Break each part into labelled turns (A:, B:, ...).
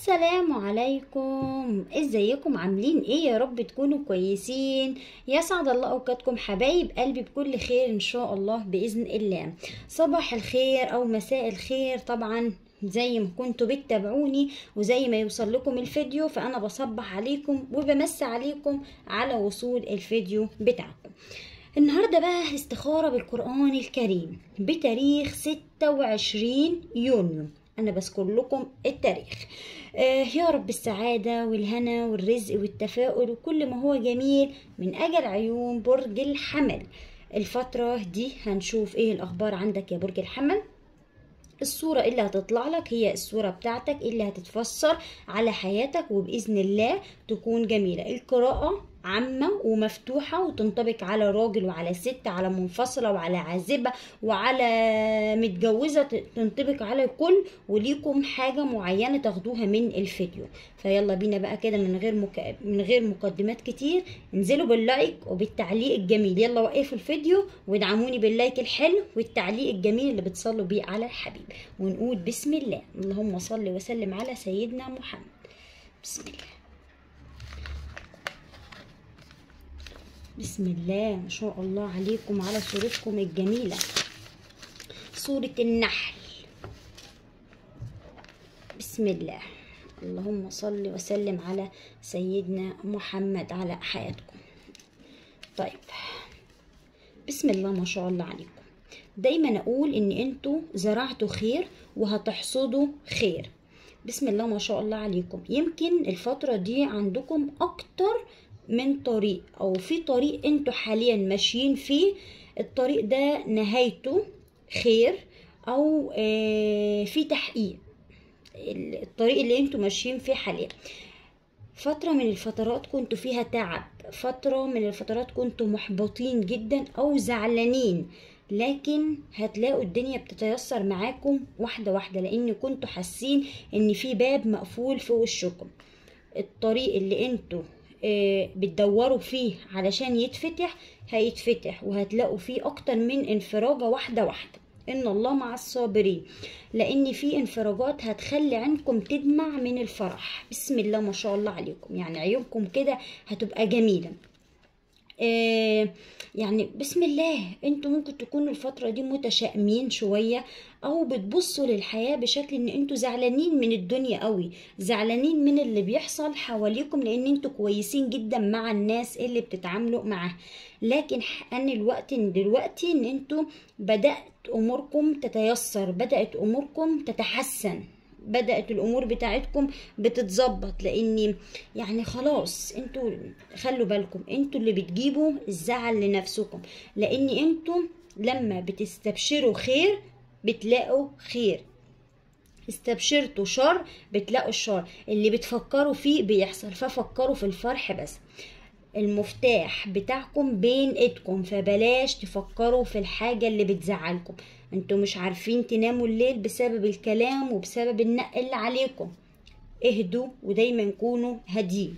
A: السلام عليكم ازيكم عاملين ايه يا رب تكونوا كويسين يسعد الله اوقاتكم حبايب قلبي بكل خير ان شاء الله باذن الله صباح الخير او مساء الخير طبعا زي ما كنتوا بتتابعوني وزي ما يوصل لكم الفيديو فانا بصبح عليكم وبمس عليكم على وصول الفيديو بتاعكم النهارده بقى استخارة بالقرآن الكريم بتاريخ 26 يونيو أنا بذكر لكم التاريخ آه يا رب السعادة والهنا والرزق والتفاؤل وكل ما هو جميل من أجل عيون برج الحمل الفترة دي هنشوف ايه الأخبار عندك يا برج الحمل الصورة اللي هتطلع لك هي الصورة بتاعتك اللي هتتفسر على حياتك وبإذن الله تكون جميلة القراءة عامة ومفتوحة وتنطبق على راجل وعلى ست على منفصلة وعلى عازبة وعلى متجوزة تنطبق على الكل وليكم حاجة معينة تاخدوها من الفيديو فيلا بينا بقى كده من غير مك... من غير مقدمات كتير انزلوا باللايك وبالتعليق الجميل يلا وقفوا الفيديو وادعموني باللايك الحلو والتعليق الجميل اللي بتصلوا بيه على الحبيب ونقول بسم الله اللهم صل وسلم على سيدنا محمد بسم الله بسم الله ما شاء الله عليكم على صورتكم الجميلة صورة النحل بسم الله اللهم صل وسلم على سيدنا محمد على حياتكم طيب بسم الله ما شاء الله عليكم دايما اقول ان انتوا زرعتوا خير وهتحصدوا خير بسم الله ما شاء الله عليكم يمكن الفترة دي عندكم اكتر من طريق او في طريق انتوا حاليا ماشيين فيه الطريق ده نهايته خير او في تحقيق الطريق اللي انتوا ماشيين فيه حاليا فترة من الفترات كنتوا فيها تعب فترة من الفترات كنتوا محبطين جدا او زعلانين لكن هتلاقوا الدنيا بتتيسر معاكم واحدة واحدة لان كنتوا حاسين ان في باب مقفول في وشكم الطريق اللي انتوا بتدوروا فيه علشان يتفتح هيتفتح وهتلاقوا فيه اكتر من انفراجة واحدة واحدة ان الله مع الصابرين لان في انفراجات هتخلي عينكم تدمع من الفرح بسم الله ما شاء الله عليكم يعني عيونكم كده هتبقى جميلة آه يعني بسم الله انتوا ممكن تكونوا الفترة دي متشائمين شوية او بتبصوا للحياة بشكل ان انتوا زعلانين من الدنيا قوي زعلانين من اللي بيحصل حواليكم لان انتوا كويسين جدا مع الناس اللي بتتعاملوا معاها لكن ان الوقت ان دلوقتي ان انتوا بدأت اموركم تتيسر بدأت اموركم تتحسن بدأت الأمور بتاعتكم بتتظبط لأن يعني خلاص انتوا خلوا بالكم انتوا اللي بتجيبوا الزعل لنفسكم لأن انتوا لما بتستبشروا خير بتلاقوا خير استبشرتوا شر بتلاقوا الشر اللي بتفكروا فيه بيحصل ففكروا في الفرح بس المفتاح بتاعكم بين ايدكم فبلاش تفكروا في الحاجة اللي بتزعلكم انتوا مش عارفين تناموا الليل بسبب الكلام وبسبب النق اللي عليكم اهدوا ودايما كونوا هاديين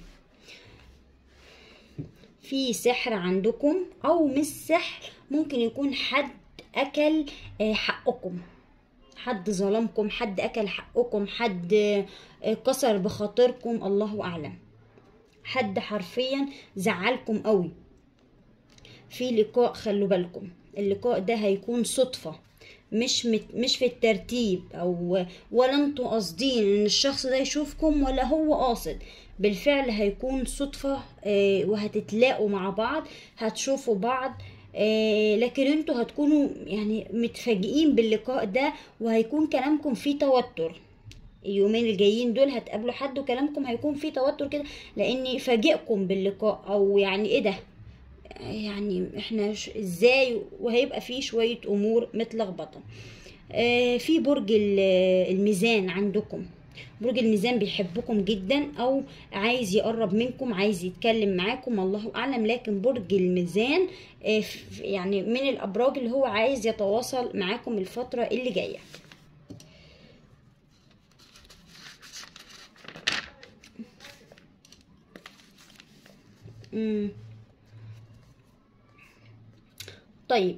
A: في سحر عندكم او مش سحر ممكن يكون حد اكل حقكم حد ظلمكم حد اكل حقكم حد كسر بخاطركم الله اعلم حد حرفيا زعلكم قوي في لقاء خلوا بالكم اللقاء ده هيكون صدفه مش مت مش في الترتيب او ولا انتوا قاصدين ان الشخص ده يشوفكم ولا هو قاصد بالفعل هيكون صدفة آه وهتتلاقوا مع بعض هتشوفوا بعض آه لكن انتوا هتكونوا يعني متفاجئين باللقاء ده وهيكون كلامكم فيه توتر اليومين الجايين دول هتقابلوا حد وكلامكم هيكون فيه توتر كده لان فاجئكم باللقاء او يعني ايه ده يعني احنا ازاي وهيبقى فيه شوية امور متلخبطة آه في برج الميزان عندكم برج الميزان بيحبكم جدا او عايز يقرب منكم عايز يتكلم معاكم الله اعلم لكن برج الميزان آه يعني من الابراج اللي هو عايز يتواصل معاكم الفترة اللي جاية مم. طيب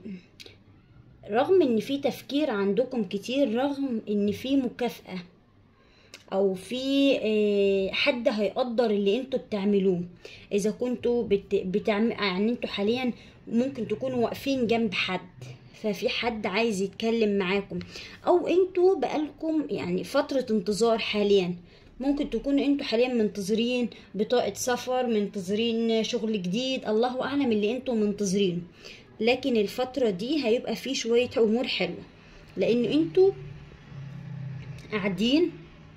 A: رغم ان في تفكير عندكم كتير رغم ان في مكافأة او في آه، حد هيقدر اللي انتوا بتعملوه اذا كنتوا بت... بتعمل يعني انتوا حاليا ممكن تكونوا واقفين جنب حد ففي حد عايز يتكلم معاكم او انتوا بقالكم يعني فترة انتظار حاليا ممكن تكونوا انتوا حاليا منتظرين بطاقة سفر منتظرين شغل جديد الله اعلم اللي انتوا منتظرينه لكن الفترة دي هيبقى فيه شوية امور حلوة لان انتوا قاعدين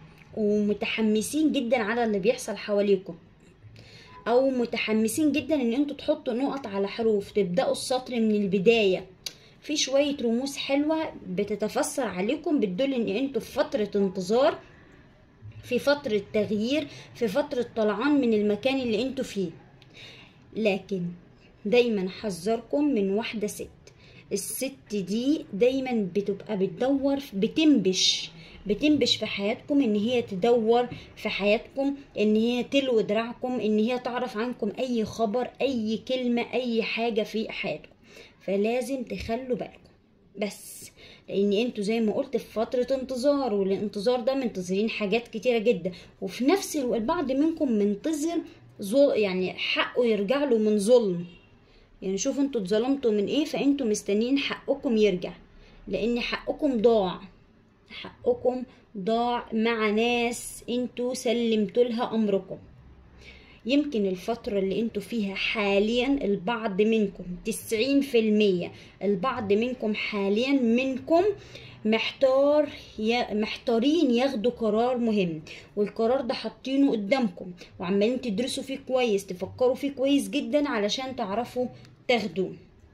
A: ومتحمسين جدا على اللي بيحصل حواليكم او متحمسين جدا ان انتوا تحطوا نقط على حروف تبداوا السطر من البدايه في شويه رموز حلوه بتتفسر عليكم بتدل ان انتوا في فتره انتظار في فتره تغيير في فتره طلعان من المكان اللي انتوا فيه لكن دايما حذركم من واحده ست الست دي دايما بتبقى بتدور بتنبش بتنبش في حياتكم ان هي تدور في حياتكم ان هي تلوي دراعكم ان هي تعرف عنكم اي خبر اي كلمة اي حاجة في حياتكم فلازم تخلوا بالكم بس لان انتوا زي ما قلت في فترة انتظار والانتظار ده منتظرين حاجات كتيرة جدا وفي نفس الوقت البعض منكم منتظر ظل يعني حقه يرجع له من ظلم يعني شوفوا انتوا اتظلمتوا من ايه فانتوا مستنيين حقكم يرجع لان حقكم ضاع حقكم ضاع مع ناس انتوا سلمتوا لها امركم يمكن الفترة اللي انتوا فيها حاليا البعض منكم تسعين في المية البعض منكم حاليا منكم محتار يا محتارين ياخدوا قرار مهم والقرار ده حاطينه قدامكم وعمالين تدرسوا فيه كويس تفكروا فيه كويس جدا علشان تعرفوا تاخدوه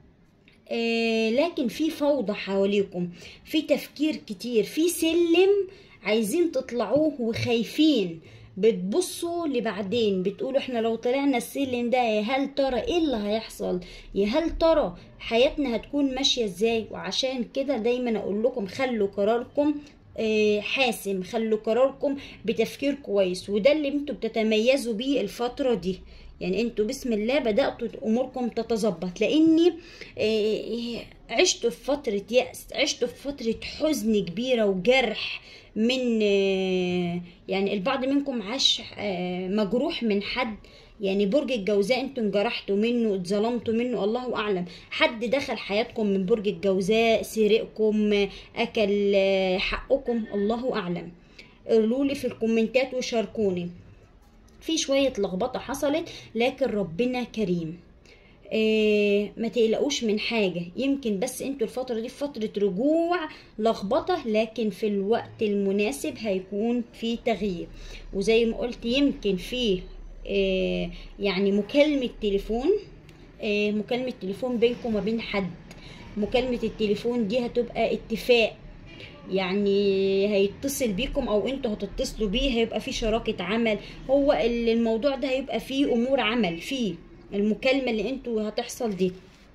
A: آه لكن في فوضى حواليكم في تفكير كتير في سلم عايزين تطلعوه وخايفين بتبصوا لبعدين بتقولوا احنا لو طلعنا السلم ده يا هل ترى ايه اللي هيحصل يا هل ترى حياتنا هتكون ماشية ازاي وعشان كده دايما اقول لكم خلوا قراركم آه، حاسم خلوا قراركم بتفكير كويس وده اللي انتوا بتتميزوا بيه الفترة دي يعني انتوا بسم الله بدأتوا اموركم تتظبط لاني آه، عشتوا في فترة يأس عشتوا في فترة حزن كبيرة وجرح من آه، يعني البعض منكم عاش آه، مجروح من حد يعني برج الجوزاء انتوا انجرحتوا منه اتظلمتوا منه الله اعلم حد دخل حياتكم من برج الجوزاء سرقكم آه، اكل آه، حقكم الله اعلم قولوا لي في الكومنتات وشاركوني في شوية لخبطة حصلت لكن ربنا كريم إيه ما تقلقوش من حاجة يمكن بس انتوا الفترة دي في فترة رجوع لخبطة لكن في الوقت المناسب هيكون في تغيير وزي ما قلت يمكن في إيه يعني مكالمة تليفون إيه مكالمة تليفون بينكم وبين حد مكالمة التليفون دي هتبقى اتفاق يعني هيتصل بيكم او انتوا هتتصلوا بيه هيبقى في شراكة عمل هو ال- الموضوع ده هيبقى فيه امور عمل فيه المكالمة اللي انتوا هتحصل دي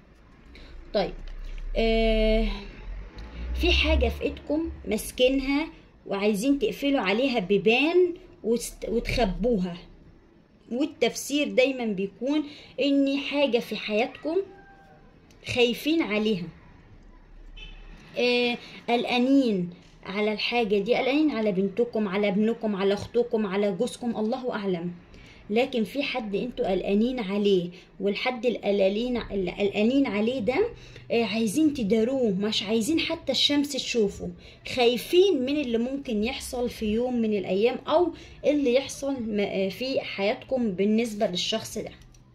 A: طيب آه في حاجة في ايدكم ماسكينها وعايزين تقفلوا عليها بيبان وست- وتخبوها والتفسير دايما بيكون ان حاجة في حياتكم خايفين عليها آه، قلقانين على الحاجة دي قلقانين على بنتكم على ابنكم على اختكم على جوزكم الله اعلم لكن في حد انتوا قلقانين عليه والحد القلقانين اللي قلقانين عليه ده آه، عايزين تداروه مش عايزين حتى الشمس تشوفه خايفين من اللي ممكن يحصل في يوم من الايام او اللي يحصل م- آه، في حياتكم بالنسبة للشخص ده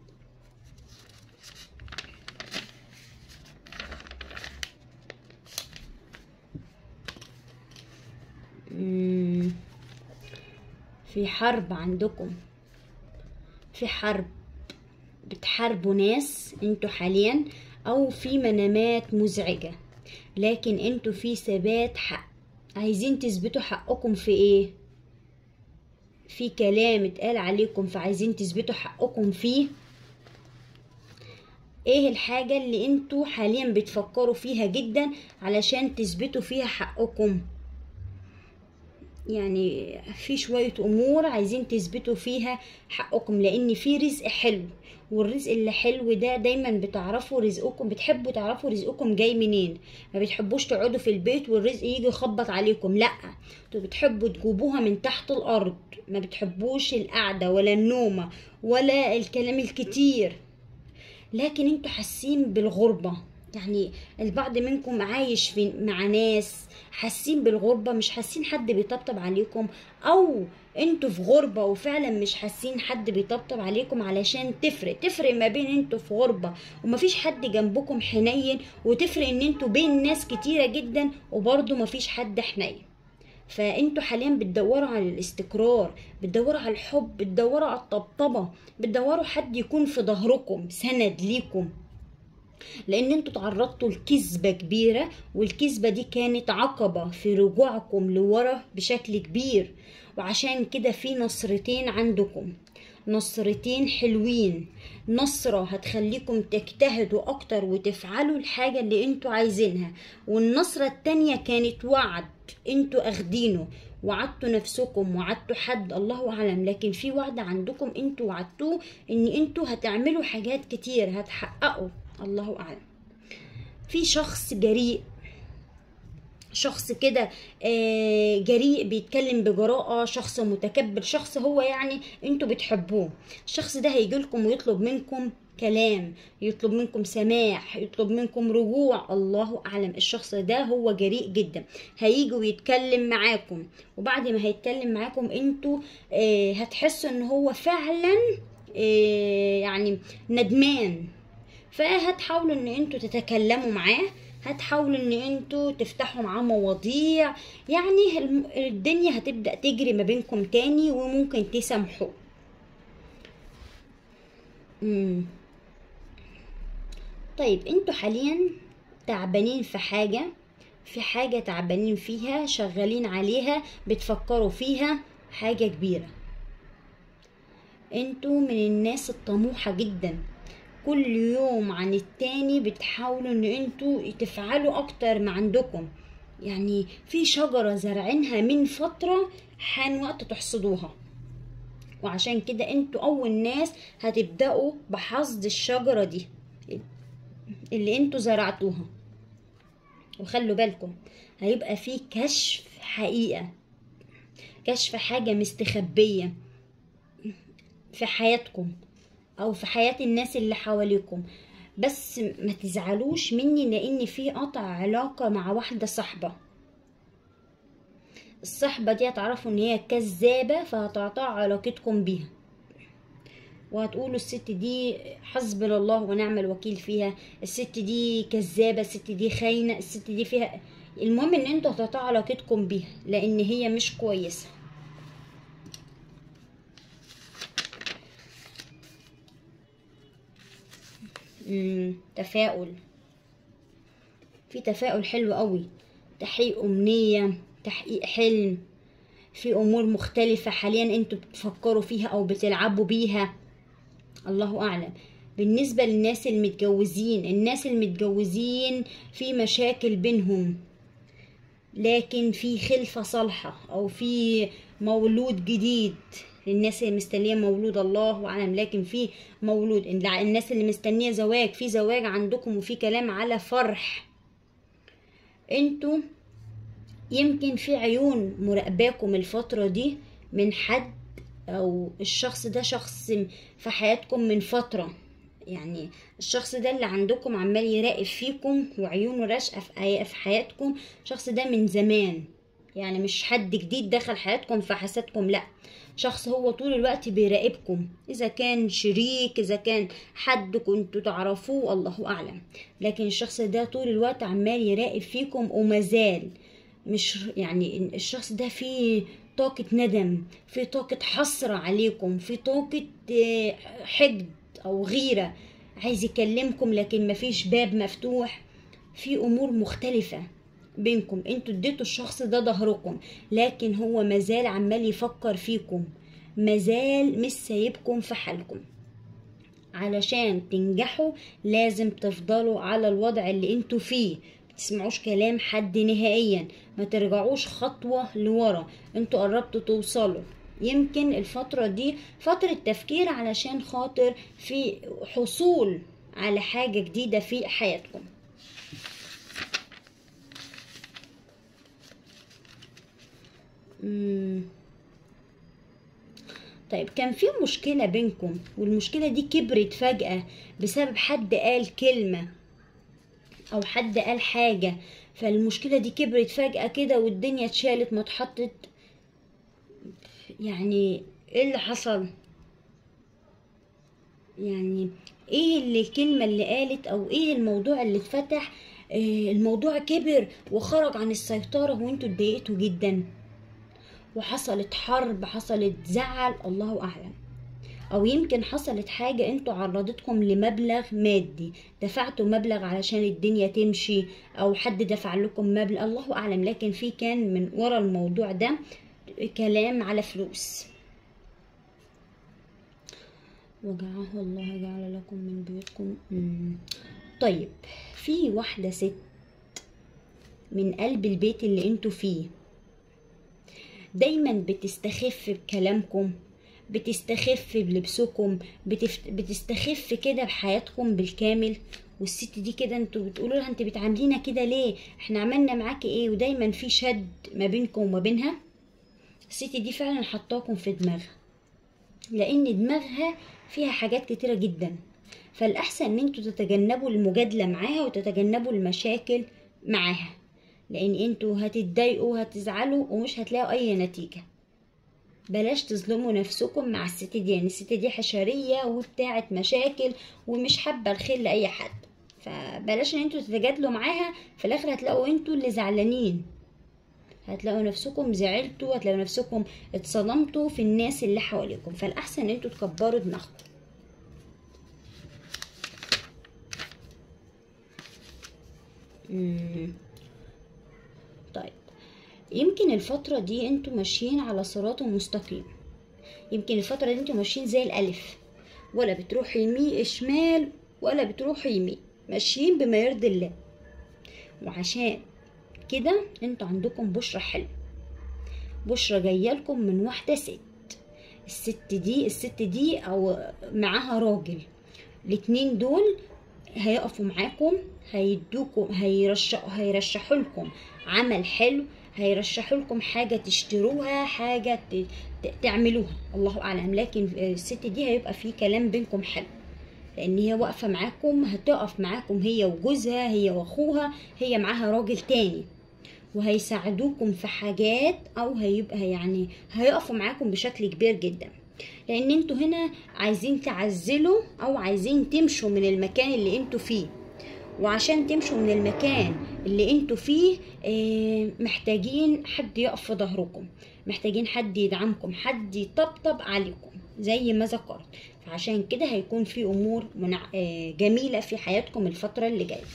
A: مم. في حرب عندكم في حرب بتحاربوا ناس انتوا حاليا او في منامات مزعجة لكن انتوا في ثبات حق عايزين تثبتوا حقكم في ايه في كلام اتقال عليكم فعايزين تثبتوا حقكم فيه ايه الحاجة اللي انتوا حاليا بتفكروا فيها جدا علشان تثبتوا فيها حقكم يعني في شوية امور عايزين تثبتوا فيها حقكم لان في رزق حلو والرزق اللي حلو ده دايما بتعرفوا رزقكم بتحبوا تعرفوا رزقكم جاي منين ما بتحبوش تقعدوا في البيت والرزق يجي يخبط عليكم لا انتوا بتحبوا تجيبوها من تحت الارض ما بتحبوش القعدة ولا النومة ولا الكلام الكتير لكن انتوا حاسين بالغربة يعني البعض منكم عايش في مع ناس حاسين بالغربة مش حاسين حد بيطبطب عليكم او انتوا في غربة وفعلا مش حاسين حد بيطبطب عليكم علشان تفرق تفرق ما بين انتوا في غربة ومفيش حد جنبكم حنين وتفرق ان انتوا بين ناس كتيرة جدا وبرضه مفيش حد حنين فانتوا حاليا بتدوروا على الاستقرار بتدوروا على الحب بتدوروا على الطبطبة بتدوروا حد يكون في ظهركم سند ليكم لان انتوا تعرضتوا لكذبة كبيرة والكذبة دي كانت عقبة في رجوعكم لورا بشكل كبير وعشان كده في نصرتين عندكم نصرتين حلوين نصرة هتخليكم تجتهدوا اكتر وتفعلوا الحاجة اللي انتوا عايزينها والنصرة التانية كانت وعد انتوا اخدينه وعدتوا نفسكم وعدتوا حد الله اعلم لكن في وعد عندكم انتوا وعدتوه ان انتوا هتعملوا حاجات كتير هتحققوا الله اعلم في شخص جريء شخص كده آه، جريء بيتكلم بجراءة شخص متكبر شخص هو يعني انتوا بتحبوه الشخص ده هيجيلكم ويطلب منكم كلام يطلب منكم سماح يطلب منكم رجوع الله اعلم الشخص ده هو جريء جدا هيجي ويتكلم معاكم وبعد ما هيتكلم معاكم انتوا آه، هتحسوا ان هو فعلا آه، يعني ندمان فهتحاولوا ان انتوا تتكلموا معاه هتحاولوا ان انتوا تفتحوا معاه مواضيع يعني الم- الدنيا هتبدأ تجري ما بينكم تاني وممكن تسامحوا مم. طيب انتوا حاليا تعبانين في حاجة في حاجة تعبانين فيها شغالين عليها بتفكروا فيها حاجة كبيرة انتوا من الناس الطموحة جدا كل يوم عن التاني بتحاولوا ان انتوا تفعلوا اكتر ما عندكم يعني في شجرة زرعينها من فترة حان وقت تحصدوها وعشان كده انتوا اول ناس هتبدأوا بحصد الشجرة دي اللي انتوا زرعتوها وخلوا بالكم هيبقى في كشف حقيقة كشف حاجة مستخبية في حياتكم او في حياة الناس اللي حواليكم بس ما تزعلوش مني لان في قطع علاقة مع واحدة صاحبة الصحبة دي هتعرفوا ان هي كذابة فهتقطعوا علاقتكم بيها وهتقولوا الست دي حسبنا الله ونعم الوكيل فيها الست دي كذابة الست دي خاينة الست دي فيها المهم ان انتوا هتقطعوا علاقتكم بيها لان هي مش كويسة مم، تفاؤل في تفاؤل حلو قوي تحقيق أمنية تحقيق حلم في أمور مختلفة حاليا انتوا بتفكروا فيها أو بتلعبوا بيها الله أعلم بالنسبة للناس المتجوزين الناس المتجوزين في مشاكل بينهم لكن في خلفة صالحة أو في مولود جديد للناس اللي مستنية مولود الله أعلم لكن في مولود الناس اللي مستنية زواج في زواج عندكم وفي كلام على فرح انتوا يمكن في عيون مراقباكم الفترة دي من حد او الشخص ده شخص في حياتكم من فترة يعني الشخص ده اللي عندكم عمال يراقب فيكم وعيونه راشقة في في حياتكم الشخص ده من زمان يعني مش حد جديد دخل حياتكم فحسدكم لا شخص هو طول الوقت بيراقبكم اذا كان شريك اذا كان حد كنتوا تعرفوه الله اعلم لكن الشخص ده طول الوقت عمال يراقب فيكم ومازال مش يعني الشخص ده فيه طاقة ندم في طاقة حسرة عليكم في طاقة آه، حقد أو غيرة عايز يكلمكم لكن مفيش باب مفتوح في أمور مختلفة بينكم انتوا اديتوا الشخص ده ظهركم لكن هو مازال عمال يفكر فيكم مازال مش سايبكم في حالكم علشان تنجحوا لازم تفضلوا على الوضع اللي انتوا فيه تسمعوش كلام حد نهائيا ما ترجعوش خطوة لورا انتوا قربتوا توصلوا يمكن الفترة دي فترة تفكير علشان خاطر في حصول على حاجة جديدة في حياتكم مم. طيب كان في مشكلة بينكم والمشكلة دي كبرت فجأة بسبب حد قال كلمة أو حد قال حاجة فالمشكلة دي كبرت فجأة كده والدنيا اتشالت ما اتحطت يعني ايه اللي حصل يعني ايه اللي الكلمة اللي قالت او ايه الموضوع اللي اتفتح إيه الموضوع كبر وخرج عن السيطرة وانتوا اتضايقتوا جدا وحصلت حرب حصلت زعل الله اعلم او يمكن حصلت حاجة انتوا عرضتكم لمبلغ مادي دفعتوا مبلغ علشان الدنيا تمشي او حد دفع لكم مبلغ الله اعلم لكن في كان من ورا الموضوع ده كلام على فلوس وجعه الله جعل لكم من بيوتكم مم. طيب في واحدة ست من قلب البيت اللي انتوا فيه دايما بتستخف بكلامكم بتستخف بلبسكم بتفت... بتستخف كده بحياتكم بالكامل والست دي كده انتوا بتقولوا لها انت بتعاملينا كده ليه احنا عملنا معاكي ايه ودايما في شد ما بينكم وما بينها الست دي فعلا حطاكم في دماغها لان دماغها فيها حاجات كتيرة جدا فالاحسن ان انتوا تتجنبوا المجادلة معاها وتتجنبوا المشاكل معاها لان انتوا هتتضايقوا هتزعلوا ومش هتلاقوا اي نتيجة بلاش تظلموا نفسكم مع الست دي يعني الست دي حشرية وبتاعت مشاكل ومش حابة الخير لأي حد فبلاش ان انتوا تتجادلوا معاها في الاخر هتلاقوا انتوا اللي زعلانين هتلاقوا نفسكم زعلتوا هتلاقوا نفسكم اتصدمتوا في الناس اللي حواليكم فالاحسن ان انتوا تكبروا دماغكم مم. طيب يمكن الفترة دي انتوا ماشيين على صراط مستقيم يمكن الفترة دي انتوا ماشيين زي الألف ولا بتروحوا يمين شمال ولا بتروحوا يمين ماشيين بما يرضي الله وعشان كده انتوا عندكم بشرة حلوة بشرة جاية لكم من واحدة ست الست دي الست دي او معاها راجل الاتنين دول هيقفوا معاكم هيدوكم هيرشحوا هيرشحوا لكم عمل حلو هيرشحوا لكم حاجة تشتروها حاجة ت- ت- تعملوها الله أعلم لكن الست دي هيبقى في كلام بينكم حلو لأن هي واقفة معاكم هتقف معاكم هي وجوزها هي وأخوها هي معاها راجل تاني وهيساعدوكم في حاجات أو هيبقى يعني هيقفوا معاكم بشكل كبير جدا لأن انتوا هنا عايزين تعزلوا أو عايزين تمشوا من المكان اللي انتوا فيه وعشان تمشوا من المكان اللي انتوا فيه آه، محتاجين حد يقف في ظهركم محتاجين حد يدعمكم حد يطبطب عليكم زي ما ذكرت فعشان كده هيكون في امور منع... آه، جميله في حياتكم الفتره اللي جايه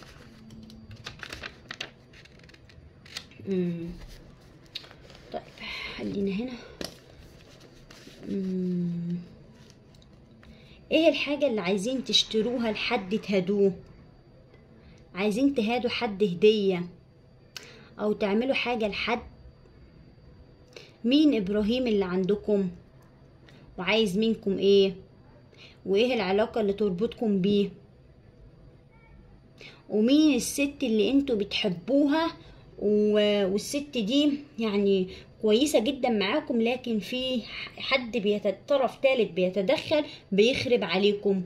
A: مم. طيب خلينا هنا مم. ايه الحاجه اللي عايزين تشتروها لحد تهدوه عايزين تهادوا حد هدية أو تعملوا حاجة لحد مين إبراهيم اللي عندكم وعايز منكم إيه وإيه العلاقة اللي تربطكم بيه ومين الست اللي انتوا بتحبوها و- والست دي يعني كويسة جدا معاكم لكن في حد بيت... طرف تالت بيتدخل بيخرب عليكم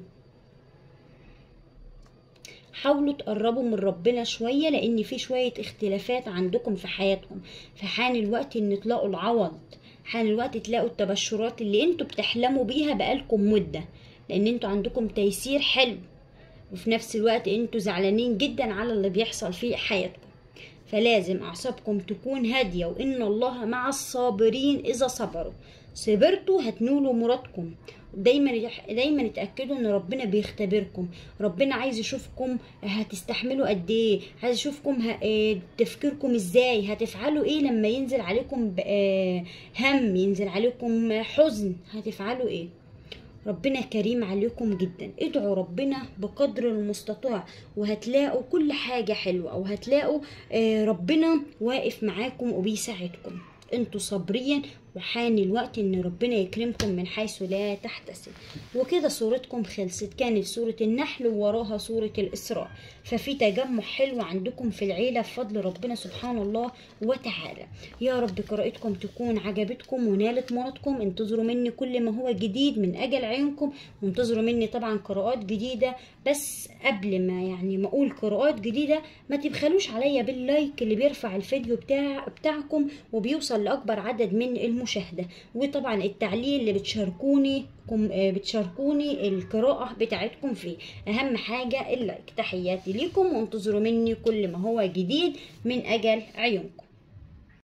A: حاولوا تقربوا من ربنا شوية لأن في شوية اختلافات عندكم في حياتكم فحان الوقت إن تلاقوا العوض حان الوقت تلاقوا التبشرات اللي انتوا بتحلموا بيها بقالكم مدة لأن انتوا عندكم تيسير حلو وفي نفس الوقت انتوا زعلانين جدا على اللي بيحصل في حياتكم فلازم أعصابكم تكون هادية وإن الله مع الصابرين إذا صبروا صبرتوا هتنولوا مرادكم دايما دايما اتاكدوا ان ربنا بيختبركم ربنا عايز يشوفكم هتستحملوا قد ايه عايز يشوفكم ه... آه، تفكيركم ازاي هتفعلوا ايه لما ينزل عليكم ب- آه، هم ينزل عليكم حزن هتفعلوا ايه ربنا كريم عليكم جدا ادعوا ربنا بقدر المستطاع وهتلاقوا كل حاجة حلوة وهتلاقوا آه، ربنا واقف معاكم وبيساعدكم انتوا صابرين وحان الوقت ان ربنا يكرمكم من حيث لا تحتسب وكده صورتكم خلصت كانت سورة النحل ووراها سورة الإسراء ففي تجمع حلو عندكم في العيلة بفضل ربنا سبحانه الله وتعالى يا رب قراءتكم تكون عجبتكم ونالت مرادكم انتظروا مني كل ما هو جديد من أجل عينكم وانتظروا مني طبعا قراءات جديدة بس قبل ما يعني ما أقول قراءات جديدة ما تبخلوش عليا باللايك اللي بيرفع الفيديو بتاع بتاعكم وبيوصل لأكبر عدد من المشاهدة وطبعا التعليق اللي بتشاركوني كم- آه، بتشاركوني القراءة بتاعتكم فيه أهم حاجة اللايك تحياتي ليكم وانتظروا مني كل ما هو جديد من أجل عيونكم